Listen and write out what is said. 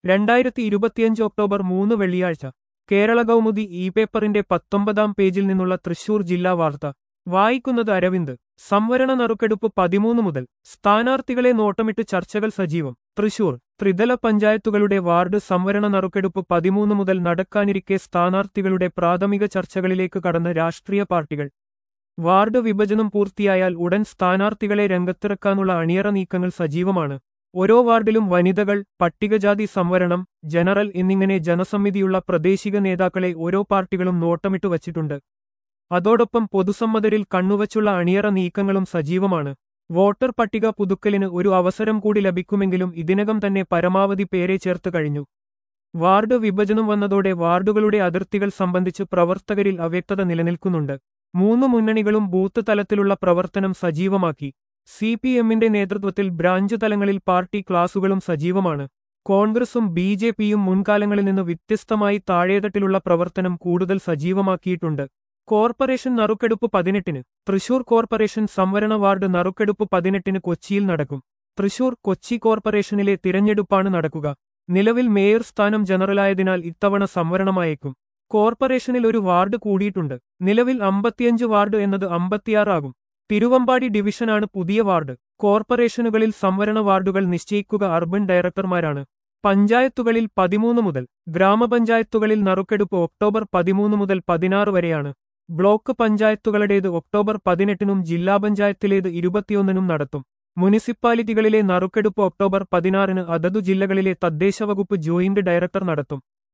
രണ്ടായിരത്തി ഇരുപത്തിയഞ്ച് ഒക്ടോബർ മൂന്ന് വെള്ളിയാഴ്ച കേരള കൗമുദി ഇ പേപ്പറിന്റെ പത്തൊമ്പതാം പേജിൽ നിന്നുള്ള തൃശൂർ ജില്ലാ വാർത്ത വായിക്കുന്നത് അരവിന്ദ് സംവരണ നറുക്കെടുപ്പ് പതിമൂന്ന് മുതൽ സ്ഥാനാർത്ഥികളെ നോട്ടമിട്ട് ചർച്ചകൾ സജീവം തൃശൂർ ത്രിതല പഞ്ചായത്തുകളുടെ വാർഡ് സംവരണ നറുക്കെടുപ്പ് പതിമൂന്ന് മുതൽ നടക്കാനിരിക്കെ സ്ഥാനാർത്ഥികളുടെ പ്രാഥമിക ചർച്ചകളിലേക്ക് കടന്ന് രാഷ്ട്രീയ പാർട്ടികൾ വാർഡ് വിഭജനം പൂർത്തിയായാൽ ഉടൻ സ്ഥാനാർത്ഥികളെ രംഗത്തിറക്കാനുള്ള അണിയറ നീക്കങ്ങൾ സജീവമാണ് ഓരോ വാർഡിലും വനിതകൾ പട്ടികജാതി സംവരണം ജനറൽ എന്നിങ്ങനെ ജനസമിതിയുള്ള പ്രാദേശിക നേതാക്കളെ ഓരോ പാർട്ടികളും നോട്ടമിട്ടു വച്ചിട്ടുണ്ട് അതോടൊപ്പം പൊതുസമ്മതരിൽ കണ്ണുവച്ചുള്ള അണിയറ നീക്കങ്ങളും സജീവമാണ് വോട്ടർ പട്ടിക പുതുക്കലിന് ഒരു അവസരം കൂടി ലഭിക്കുമെങ്കിലും ഇതിനകം തന്നെ പരമാവധി പേരെ ചേർത്ത് കഴിഞ്ഞു വാർഡ് വിഭജനം വന്നതോടെ വാർഡുകളുടെ അതിർത്തികൾ സംബന്ധിച്ച് പ്രവർത്തകരിൽ അവ്യക്തത നിലനിൽക്കുന്നുണ്ട് മൂന്ന് മുന്നണികളും ബൂത്ത് തലത്തിലുള്ള പ്രവർത്തനം സജീവമാക്കി സി പി എമ്മിന്റെ നേതൃത്വത്തിൽ ബ്രാഞ്ച് തലങ്ങളിൽ പാർട്ടി ക്ലാസുകളും സജീവമാണ് കോൺഗ്രസും ബി ജെ പിയും മുൻകാലങ്ങളിൽ നിന്ന് വ്യത്യസ്തമായി താഴേതട്ടിലുള്ള പ്രവർത്തനം കൂടുതൽ സജീവമാക്കിയിട്ടുണ്ട് കോർപ്പറേഷൻ നറുക്കെടുപ്പ് പതിനെട്ടിന് തൃശൂർ കോർപ്പറേഷൻ സംവരണ വാർഡ് നറുക്കെടുപ്പ് പതിനെട്ടിന് കൊച്ചിയിൽ നടക്കും തൃശൂർ കൊച്ചി കോർപ്പറേഷനിലെ തിരഞ്ഞെടുപ്പാണ് നടക്കുക നിലവിൽ മേയർ സ്ഥാനം ജനറലായതിനാൽ ഇത്തവണ സംവരണമായേക്കും കോർപ്പറേഷനിൽ ഒരു വാർഡ് കൂടിയിട്ടുണ്ട് നിലവിൽ അമ്പത്തിയഞ്ച് വാർഡ് എന്നത് അമ്പത്തിയാറാകും തിരുവമ്പാടി ഡിവിഷനാണ് പുതിയ വാർഡ് കോർപ്പറേഷനുകളിൽ സംവരണ വാർഡുകൾ നിശ്ചയിക്കുക അർബൻ ഡയറക്ടർമാരാണ് പഞ്ചായത്തുകളിൽ പതിമൂന്ന് മുതൽ ഗ്രാമപഞ്ചായത്തുകളിൽ നറുക്കെടുപ്പ് ഒക്ടോബർ പതിമൂന്ന് മുതൽ പതിനാറ് വരെയാണ് ബ്ലോക്ക് പഞ്ചായത്തുകളുടേത് ഒക്ടോബർ പതിനെട്ടിനും ജില്ലാ പഞ്ചായത്തിലേത് ഇരുപത്തിയൊന്നിനും നടത്തും മുനിസിപ്പാലിറ്റികളിലെ നറുക്കെടുപ്പ് ഒക്ടോബർ പതിനാറിന് അതതു ജില്ലകളിലെ തദ്ദേശ വകുപ്പ് ജോയിന്റ് ഡയറക്ടർ നടത്തും